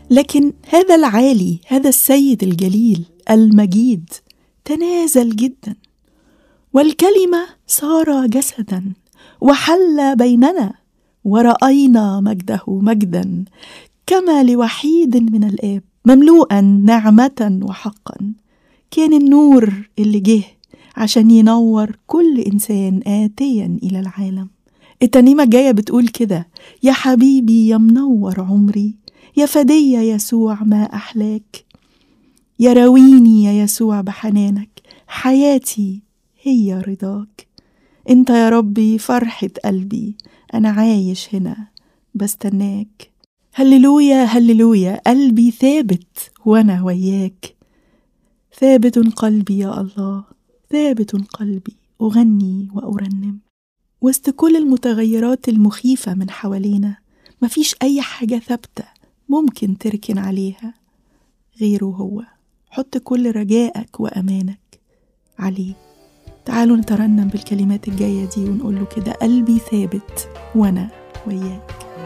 لكن هذا العالي هذا السيد الجليل المجيد تنازل جدا والكلمه صار جسدا وحل بيننا وراينا مجده مجدا كما لوحيد من الاب مملوءا نعمه وحقا كان النور اللي جه عشان ينور كل انسان اتيا الى العالم الترنيمه الجايه بتقول كده يا حبيبي يا منور عمري يا فدي يسوع ما احلاك يا راويني يا يسوع بحنانك حياتي هي رضاك انت يا ربي فرحة قلبي انا عايش هنا بستناك هللويا هللويا قلبي ثابت وانا وياك ثابت قلبي يا الله ثابت قلبي اغني وارنم وسط كل المتغيرات المخيفة من حوالينا مفيش أي حاجة ثابتة ممكن تركن عليها غيره هو حط كل رجائك وأمانك عليه تعالوا نترنم بالكلمات الجاية دي ونقول له كده قلبي ثابت وأنا وياك